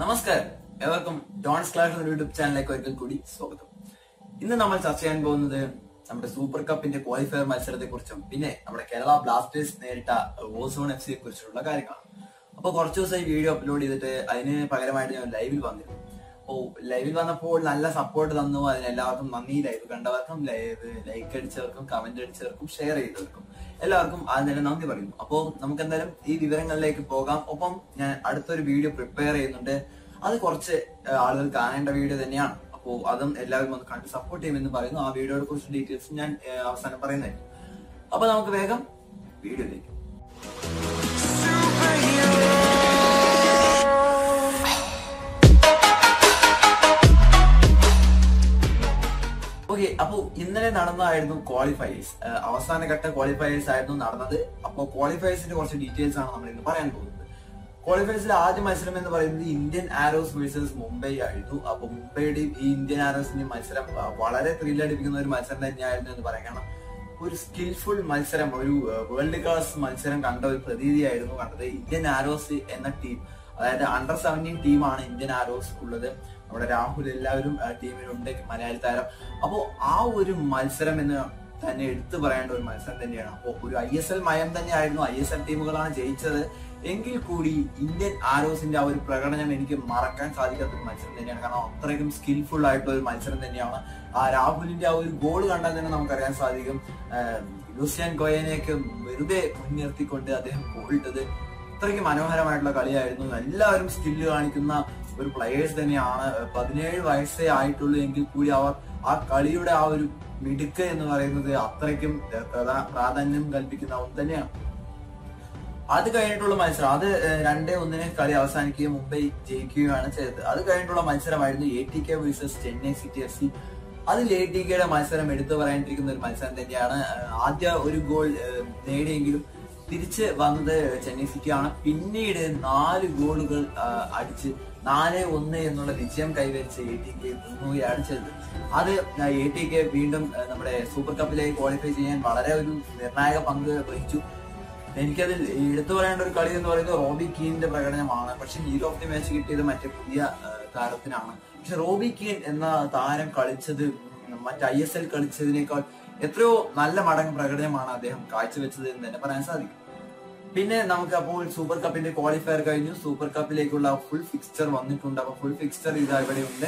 നമസ്കാരം ഏവർക്കും dawns class എന്ന യൂട്യൂബ് ചാനലിലേക്ക് ഒരിക്കൽ കൂടി സ്വാഗതം ഇന്ന് നമ്മൾ ചർച്ച ചെയ്യാൻ പോകുന്നത് നമ്മുടെ സൂപ്പർ കപ്പിന്റെ ക്വാളിഫയർ മത്സരത്തെ കുറിച്ചും പിന്നെ നമ്മുടെ കേരള ബ്ലാസ്റ്റേഴ്സ് നേരിട്ട ഓസോൺ എഫ് സിയെ കുറിച്ചുള്ള കാര്യങ്ങളാണ് അപ്പൊ കുറച്ച് ദിവസമായി വീഡിയോ അപ്ലോഡ് ചെയ്തിട്ട് അതിന് പകരമായിട്ട് ഞാൻ ലൈവിൽ വന്നിരുന്നു അപ്പോ ലൈവിൽ വന്നപ്പോൾ നല്ല സപ്പോർട്ട് തന്നു അതിന് എല്ലാവർക്കും നന്ദി ലൈവ് കണ്ടവർക്കും ലൈവ് ലൈക്ക് അടിച്ചവർക്കും കമന്റ് അടിച്ചവർക്കും ഷെയർ ചെയ്തവർക്കും എല്ലാവർക്കും അതിന് നന്ദി പറയുന്നു അപ്പോ നമുക്ക് എന്തായാലും ഈ വിവരങ്ങളിലേക്ക് പോകാം ഒപ്പം ഞാൻ അടുത്തൊരു വീഡിയോ പ്രിപ്പയർ ചെയ്യുന്നുണ്ട് അത് കുറച്ച് ആ, ആളുകൾ കാണേണ്ട വീഡിയോ തന്നെയാണ് അപ്പോൾ അതും എല്ലാവരും ഒന്ന് കണ്ട് സപ്പോർട്ട് ചെയ്യുമെന്ന് പറയുന്നു ആ വീഡിയോയെ കുറിച്ച് ഡീറ്റെയിൽസ് ഞാൻ ആ, അവസാനം പറയുന്നതായിരിക്കും അപ്പൊ നമുക്ക് വേഗം വീഡിയോയിലേക്ക് ഓക്കെ അപ്പോ ഇന്നലെ നടന്നതായിരുന്നു ക്വാളിഫയേഴ്സ് അവസാന ഘട്ട ക്വാളിഫയേഴ്സ് ആയിരുന്നു നടന്നത് അപ്പോൾ ക്വാളിഫയേഴ്സിന്റെ കുറച്ച് ഡീറ്റെയിൽസ് ആണ് നമ്മൾ ഇന്ന് പറയാൻ പോകുന്നത് ക്വാളിഫയേഴ്സിലെ ആദ്യ മത്സരം എന്ന് പറയുന്നത് ഇന്ത്യൻ ആരോസ് വേഴ്സസ് മുംബൈ ആയിരുന്നു അപ്പൊ മുംബൈയുടെയും ഈ ഇന്ത്യൻ ആരോസിന്റെ മത്സരം ആ, വളരെ ത്രില്ലടിപ്പിക്കുന്ന ഒരു മത്സരം തന്നെയായിരുന്നു എന്ന് പറയാം കാരണം ഒരു സ്കിൽഫുൾ മത്സരം ഒരു വേൾഡ് ക്ലാസ് മത്സരം കണ്ട ഒരു പ്രതീതിയായിരുന്നു കണ്ടത് ഇന്ത്യൻ ആരോസ് എന്ന ടീം അതായത് അണ്ടർ സെവൻറ്റീൻ ടീമാണ് ഇന്ത്യൻ ആരോസ് ഉള്ളത് നമ്മുടെ രാഹുൽ എല്ലാവരും ആ, ടീമിലുണ്ട് മലയാളി താരം അപ്പോ ആ ഒരു മത്സരം എന്ന് തന്നെ എടുത്തു പറയേണ്ട ഒരു മത്സരം തന്നെയാണ് അപ്പോൾ ഒരു ഐ എസ് എൽ മയം തന്നെയായിരുന്നു ഐ എസ് എൽ ടീമുകളാണ് ജയിച്ചത് എങ്കിൽ കൂടി ഇന്ത്യൻ ആരോസിന്റെ ആ ഒരു പ്രകടനം എനിക്ക് മറക്കാൻ സാധിക്കാത്ത ഒരു മത്സരം തന്നെയാണ് കാരണം അത്രയ്ക്കും സ്കിൽഫുൾ ആയിട്ടുള്ള ഒരു മത്സരം തന്നെയാണ് ആ രാഹുലിന്റെ ആ ഒരു ഗോൾ കണ്ടാൽ തന്നെ നമുക്കറിയാൻ സാധിക്കും ആഹ് ലൂസിയാൻ ഗോയനെയൊക്കെ വെറുതെ മുൻനിർത്തിക്കൊണ്ട് അദ്ദേഹം ഗോളിട്ടത് അത്രയ്ക്ക് മനോഹരമായിട്ടുള്ള കളിയായിരുന്നു എല്ലാവരും സ്കില്ല് കാണിക്കുന്ന ഒരു പ്ലെയേഴ്സ് തന്നെയാണ് പതിനേഴ് വയസ്സേ ആയിട്ടുള്ളൂ എങ്കിൽ കൂടി അവർ ആ കളിയുടെ ആ ഒരു മിടുക്ക് എന്ന് പറയുന്നത് അത്രയ്ക്കും പ്രധാ- പ്രാധാന്യം കൽപ്പിക്കുന്ന ഒന്ന് തന്നെയാണ് അത് കഴിഞ്ഞിട്ടുള്ള മത്സരം അത് ഏഹ്, രണ്ടേ ഒന്നിന് കളി അവസാനിക്കുകയും മുംബൈ ജയിക്കുകയാണ് ചെയ്തത് അത് കഴിഞ്ഞിട്ടുള്ള മത്സരമായിരുന്നു A T K versus Chennai city F C അതിൽ എ ടി കെയുടെ മത്സരം എടുത്തു പറയേണ്ടിരിക്കുന്ന ഒരു മത്സരം തന്നെയാണ് ഏഹ്, ആദ്യ ഒരു ഗോൾ ഏഹ്, നേടിയെങ്കിലും തിരിച്ച് വന്നത് ചെന്നൈ സിറ്റി ആണ് പിന്നീട് നാല് ഗോളുകൾ ആഹ്, അടിച്ച് നാല് ഒന്ന് എന്നുള്ള വിജയം കൈവരിച്ച് എ ടി കെ മുങ്ങുകയാണ് ചെയ്തത് അത് എ ടി കെ വീണ്ടും ഏഹ്, നമ്മുടെ സൂപ്പർ കപ്പിലേക്ക് ക്വാളിഫൈ ചെയ്യാൻ വളരെ ഒരു നിർണായക പങ്ക് വഹിച്ചു എനിക്കതിൽ എടുത്തു പറയേണ്ട ഒരു കളി എന്ന് പറയുന്നത് റോബി കീനിന്റെ പ്രകടനമാണ് പക്ഷെ ഹീറോ ഓഫ് ദി മാച്ച് കിട്ടിയത് മറ്റേ പുതിയ ആ, താരത്തിനാണ് പക്ഷെ റോബി കീൻ എന്ന താരം കളിച്ചത് മറ്റ് ഐ എസ് എൽ കളിച്ചതിനേക്കാൾ എത്രയോ നല്ല മടങ്ങ് പ്രകടനമാണ് അദ്ദേഹം കാഴ്ചവെച്ചത് എന്ന് തന്നെ പറയാൻ സാധിക്കും പിന്നെ നമുക്ക് അപ്പോൾ സൂപ്പർ കപ്പിന്റെ ക്വാളിഫയർ കഴിഞ്ഞു സൂപ്പർ കപ്പിലേക്കുള്ള ഫുൾ ഫിക്സ്ചർ വന്നിട്ടുണ്ട് അപ്പൊ ഫുൾ ഫിക്സ്ചർ ഇതാ ഇവിടെ ഉണ്ട്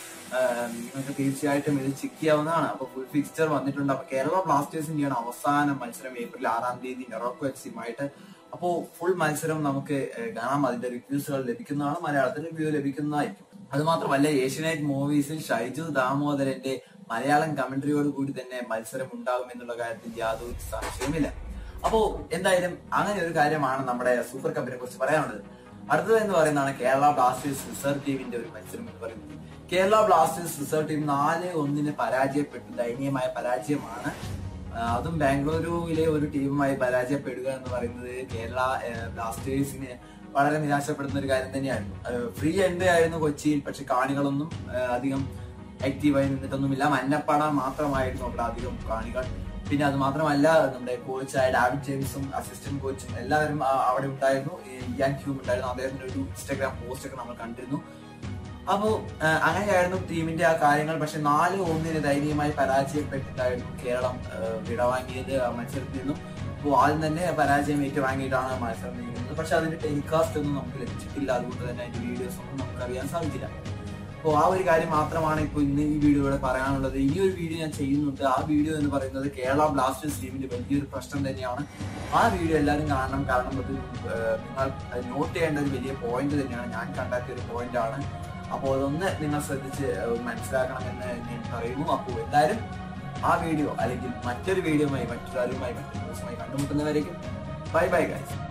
ആഹ് നിങ്ങൾക്ക് തീർച്ചയായിട്ടും ഇത് ചെക്ക് ചെയ്യാവുന്നതാണ് അപ്പൊ ഫുൾ ഫിക്സ്ചർ വന്നിട്ടുണ്ട് അപ്പൊ കേരള ബ്ലാസ്റ്റേഴ്സിന്റെയാണ് അവസാന മത്സരം ഏപ്രിൽ ആറാം തീയതി നെറോക്കോ എഫ് സിയുമായിട്ട് അപ്പോ ഫുൾ മത്സരം നമുക്ക് ഏഹ്, കാണാം അതിന്റെ റിവ്യൂസുകൾ ലഭിക്കുന്നതാണ് മലയാളത്തിൽ റിവ്യൂ ലഭിക്കുന്നതായിരിക്കും അത് മാത്രമല്ല ഏഷ്യനെറ്റ് മൂവീസിൽ ഷൈജു ദാമോദരന്റെ മലയാളം കമന്ററിയോട് കൂടി തന്നെ മത്സരം ഉണ്ടാകും എന്നുള്ള കാര്യത്തിൽ യാതൊരു സംശയവുമില്ല അപ്പോ എന്തായാലും അങ്ങനെ ഒരു കാര്യമാണ് നമ്മുടെ സൂപ്പർ കപ്പിനെ കുറിച്ച് പറയാനുള്ളത് അടുത്തത് എന്ന് പറയുന്നതാണ് കേരള ബ്ലാസ്റ്റേഴ്സ് റിസർവ് ടീമിന്റെ ഒരു മത്സരം എന്ന് പറയുന്നത് കേരള ബ്ലാസ്റ്റേഴ്സ് റിസർവ് ടീം നാല് ഒന്നിന് പരാജയപ്പെട്ടു ദയനീയമായ പരാജയമാണ് ആ, അതും ബാംഗ്ലൂരുവിലെ ഒരു ടീമുമായി പരാജയപ്പെടുക എന്ന് പറയുന്നത് കേരള ഏഹ്, ബ്ലാസ്റ്റേഴ്സിന് വളരെ നിരാശപ്പെടുന്ന ഒരു കാര്യം തന്നെയായിരുന്നു ഫ്രീ എൻട്രി ആയിരുന്നു കൊച്ചിയിൽ പക്ഷെ കാണികളൊന്നും ഏഹ്, അധികം ആക്റ്റീവായി നിന്നിട്ടൊന്നുമില്ല മഞ്ഞപ്പട മാത്രമായിരുന്നു അവിടെ അധികം കാണികൾ പിന്നെ അത് മാത്രമല്ല നമ്മുടെ കോച്ചായ ഡാവിഡ് ജെയിംസും അസിസ്റ്റന്റ് കോച്ചും എല്ലാവരും ആ, അവിടെ ഉണ്ടായിരുന്നു ഈ ഇയാൻ ഹ്യൂം ഉണ്ടായിരുന്നു അദ്ദേഹത്തിന്റെ ഒരു ഇൻസ്റ്റാഗ്രാം പോസ്റ്റ് ഒക്കെ നമ്മൾ കണ്ടിരുന്നു അപ്പോ ആ, അങ്ങനെയായിരുന്നു ടീമിന്റെ ആ കാര്യങ്ങൾ പക്ഷെ നാല് ഒന്നിന് ദയനീയമായി പരാജയപ്പെട്ടിട്ടായിരുന്നു കേരളം ആ, വിടവാങ്ങിയത് ആ മത്സരത്തിൽ നിന്നും അപ്പോൾ ആദ്യം തന്നെ പരാജയം ഏറ്റുവാങ്ങിയിട്ടാണ് മത്സരം നീങ്ങുന്നത് പക്ഷെ അതിന്റെ ടെലികാസ്റ്റ് ഒന്നും നമുക്ക് ലഭിച്ചിട്ടില്ല അതുകൊണ്ട് തന്നെ അതിന്റെ വീഡിയോസ് ഒന്നും നമുക്ക് അറിയാൻ സാധിച്ചില്ല അപ്പോൾ ആ ഒരു കാര്യം മാത്രമാണ് ഇപ്പോൾ ഇന്ന് ഈ വീഡിയോയുടെ പറയാനുള്ളത് ഈ ഒരു വീഡിയോ ഞാൻ ചെയ്യുന്നുണ്ട് ആ വീഡിയോ എന്ന് പറയുന്നത് കേരള ബ്ലാസ്റ്റേഴ്സ് ടീമിന്റെ വലിയൊരു പ്രശ്നം തന്നെയാണ് ആ വീഡിയോ എല്ലാവരും കാണണം കാരണം അത് ഏഹ്, നിങ്ങൾ നോട്ട് ചെയ്യേണ്ട ഒരു വലിയ പോയിന്റ് തന്നെയാണ് ഞാൻ കണ്ടെത്തിയ ഒരു പോയിന്റ് ആണ് അപ്പോൾ അതൊന്ന് നിങ്ങൾ ശ്രദ്ധിച്ച് ഏഹ്, മനസ്സിലാക്കണമെന്ന് ഞാൻ പറയുന്നു അപ്പോൾ എന്തായാലും ആ വീഡിയോ അല്ലെങ്കിൽ മറ്റൊരു വീഡിയോയുമായി മറ്റൊരാളുമായി മറ്റൊരു ദിവസമായി കണ്ടുമുട്ടുന്നവരേക്കും ബൈ ബൈ ഗൈസ്